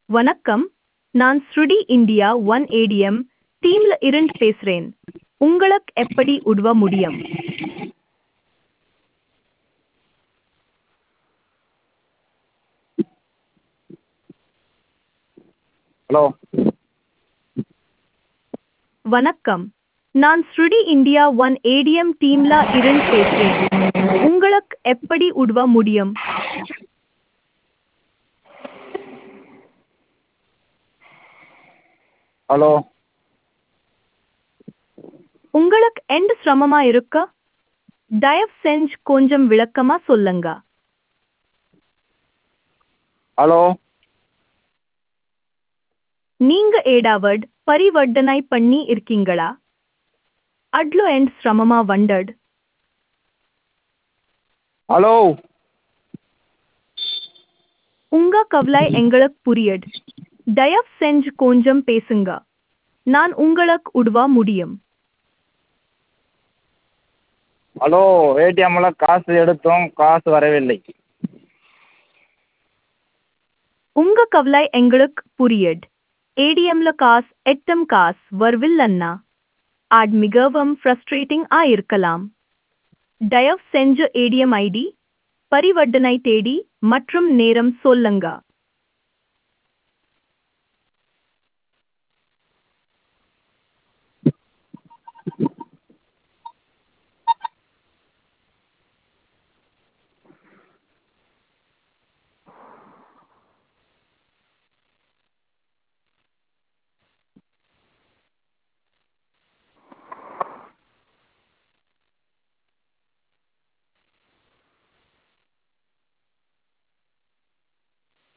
வணக்கம் நான் ஸ்ருடி இந்தியா ஒன் ஏடிஎம் டீம்ல இருந்து பேசுறேன் உங்களுக்கு எப்படி உதவ முடியும் ஹலோ வணக்கம் நான் ஸ்ருடி இந்தியா ஒன் ஏடிஎம் டீம்ல இருந்து பேசுறேன் உங்களுக்கு எப்படி உதவ முடியும் ஹலோ உங்களுக்கு எந்த சிரமமா இருக்க தயவு செஞ்சு கொஞ்சம் விளக்கமா சொல்லுங்க ஹலோ நீங்க ஏடாவட் பரிவர்த்தனை பண்ணி இருக்கீங்களா அட்லோ எண்ட் சிரமமா வண்டட் ஹலோ உங்க கவலை எங்களுக்கு புரியட் தயவு செஞ்சு கொஞ்சம் பேசுங்க நான் உங்களுக்கு உதவ முடியும் ஹலோ ஏடிஎம்மில் காசு எடுத்தோம் காசு வரவில்லை உங்க கவலை எங்களுக்கு புரியட் ஏடிஎம்ல காசு எட்டம் காசு வரவில்லன்னா அது மிகவும் ஃப்ரஸ்ட்ரேட்டிங் ஆ இருக்கலாம் தயவு செஞ்சு ஏடிஎம் ஐடி பரிவர்த்தனை தேடி மற்றும் நேரம் சொல்லுங்க